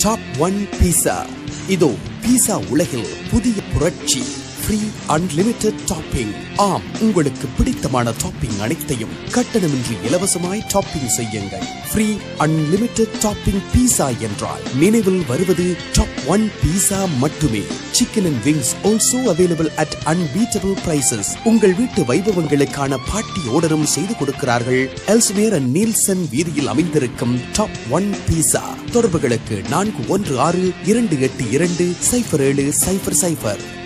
top one பீஸா இதோ பீஸா உலகில் புதிய புரட்சி ஃப்ரீ அன்லிமிட்டெட் டாப்பிங் ஆம் உங்களுக்கு பிடித்தமான டாப்பிங் அனைத்தையும் கட்டணமின்றி இலவசமாய் டாப்பிங் செய்யுங்கள் ஃப்ரீ அன்லிமிட்டெட் டாப்பிங் பீஸா என்றால் நினைவில் வருவது டாப் ஒன் பீஸா மட்டுமே chicken and wings also available at unbeatable prices உங்கள் வீட்டு வைபவங்களுக்கான பாட்டி ஆர்டரும் செய்து கொடுக்கிறார்கள் எல்ஸ்மேர் அண்ட் நீல்சன் வீதியில் அமைந்திருக்கும் டாப் ஒன் பீஸா தொடர்புகளுக்கு நான்கு ஒன்று ஆறு இரண்டு எட்டு இரண்டு சைபர் ஏழு சைபர் சைபர்